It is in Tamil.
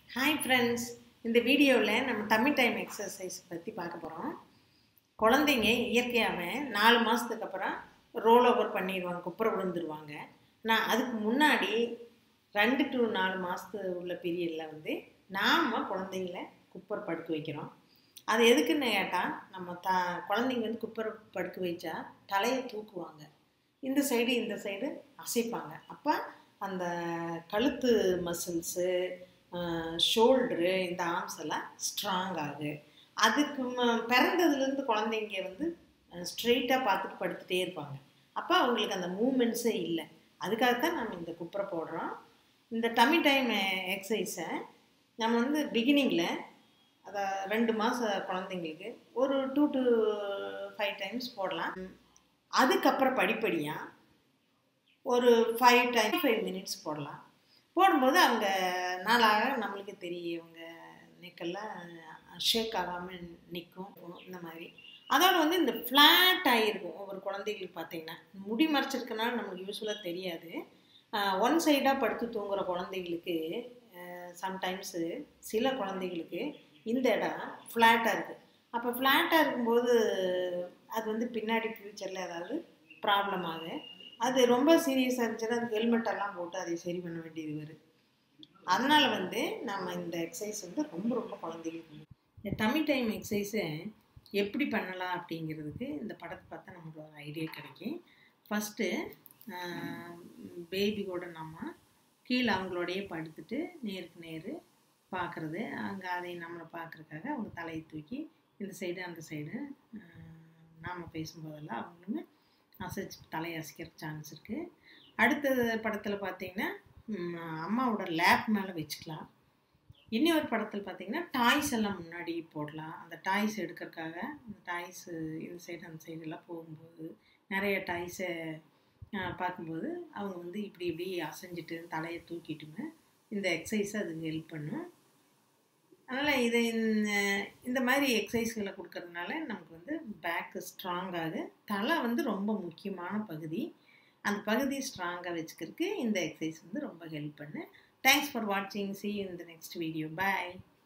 ஹாய் ஃப்ரெண்ட்ஸ் இந்த வீடியோவில் நம்ம டம்மி டைம் எக்ஸசைஸ் பற்றி பார்க்க போகிறோம் குழந்தைங்க இயற்கையாகவே நாலு மாதத்துக்கு அப்புறம் ரோல் ஓவர் பண்ணிடுவாங்க குப்புற விழுந்துருவாங்க நான் அதுக்கு முன்னாடி ரெண்டு டு நாலு மாதத்து உள்ள பீரியடில் வந்து நாம் குழந்தைங்கள குப்பர் படுக்க வைக்கிறோம் அது எதுக்குன்னு கேட்டால் நம்ம த குழந்தைங்க வந்து குப்பர் படுக்க வச்சா தலையை தூக்குவாங்க இந்த சைடு இந்த சைடு அசைப்பாங்க அப்போ அந்த கழுத்து மசில்ஸு ஷோல்ட்ரு இந்த ஆர்ம்ஸ் எல்லாம் ஸ்ட்ராங் ஆகு அதுக்கு ம- பிறந்ததுலேருந்து குழந்தைங்க வந்து ஸ்ட்ரெயிட்டாக பார்த்துட்டு படுத்துகிட்டே இருப்பாங்க அப்போ அவங்களுக்கு அந்த மூமெண்ட்ஸே இல்லை அதுக்காகத்தான் நம்ம இந்த குப்புரை போடுறோம் இந்த டம்மி டைம் எக்ஸசைஸை நம்ம வந்து பிகினிங்கில் அதை ரெண்டு மாத குழந்தைங்களுக்கு ஒரு டூ டு ஃபைவ் டைம்ஸ் போடலாம் அதுக்கப்புறம் படிப்படியாக ஒரு ஃபைவ் டைம் ஃபைவ் மினிட்ஸ் போடலாம் போடும்போது அவங்க நாளாக நம்மளுக்கு தெரியும் அவங்க நெக்கெல்லாம் ஷேக் ஆகாமல் நிற்கும் இந்த மாதிரி அதோட வந்து இந்த ஃப்ளாட் ஆகிருக்கும் ஒவ்வொரு குழந்தைகளுக்கு பார்த்தீங்கன்னா முடி மறைச்சிருக்கனால நமக்கு யூஸ்ஃபுல்லாக தெரியாது ஒன் சைடாக படுத்து தூங்குற குழந்தைகளுக்கு சம்டைம்ஸு சில குழந்தைகளுக்கு இந்த இடம் ஃப்ளாட்டாக இருக்குது அப்போ ஃப்ளாட்டாக இருக்கும்போது அது வந்து பின்னாடி ஃப்யூச்சரில் ஏதாவது ப்ராப்ளம் ஆகும் அது ரொம்ப சீரியஸாக இருந்துச்சுன்னா அது ஹெல்மெட் எல்லாம் போட்டு அதை சரி பண்ண வேண்டியது வரும் அதனால் வந்து நம்ம இந்த எக்ஸசைஸ் வந்து ரொம்ப ரொம்ப குழந்தைகளுக்கு இந்த டம்மி டைம் எக்ஸசைஸை எப்படி பண்ணலாம் அப்படிங்கிறதுக்கு இந்த படத்தை பார்த்தா நமக்கு ஒரு ஐடியா கிடைக்கும் ஃபஸ்ட்டு பேபி கூட நம்ம கீழே அவங்களோடையே படுத்துட்டு நேருக்கு நேர் பார்க்குறது அங்கே அதை நம்மளை பார்க்குறதுக்காக அவங்க தலையை தூக்கி இந்த சைடு அந்த சைடு நாம் பேசும்போதெல்லாம் அவங்களுமே அசைச்சு தலையை அசைக்கிற சான்ஸ் இருக்குது அடுத்த படத்தில் பார்த்தீங்கன்னா ம், அம்மாவோட லேப் மேலே வச்சுக்கலாம் இன்னொரு படத்தில் பார்த்தீங்கன்னா டாய்ஸ் எல்லாம் முன்னாடி போடலாம் அந்த டாய்ஸ் எடுக்கிறதுக்காக அந்த டாய்ஸ் இந்த சைடு அந்த side எல்லாம் போகும்போது நிறைய டாய்ஸை பார்க்கும்போது அவங்க வந்து இப்படி இப்படி அசைஞ்சிட்டு தலையை தூக்கிட்டுமே இந்த எக்ஸசைஸை அதுக்கு ஹெல்ப் பண்ணும் அதனால் இதை இந்த- இந்த மாதிரி எக்ஸசைஸ்களை கொடுக்கறதுனால நமக்கு வந்து பேக்கு ஸ்ட்ராங்காக தலை வந்து ரொம்ப முக்கியமான பகுதி அந்த பகுதி ஸ்ட்ராங்காக வச்சுக்கிறதுக்கு இந்த எக்ஸசைஸ் வந்து ரொம்ப ஹெல்ப் பண்ணு தேங்க்ஸ் ஃபார் வாட்சிங் see in the next video bye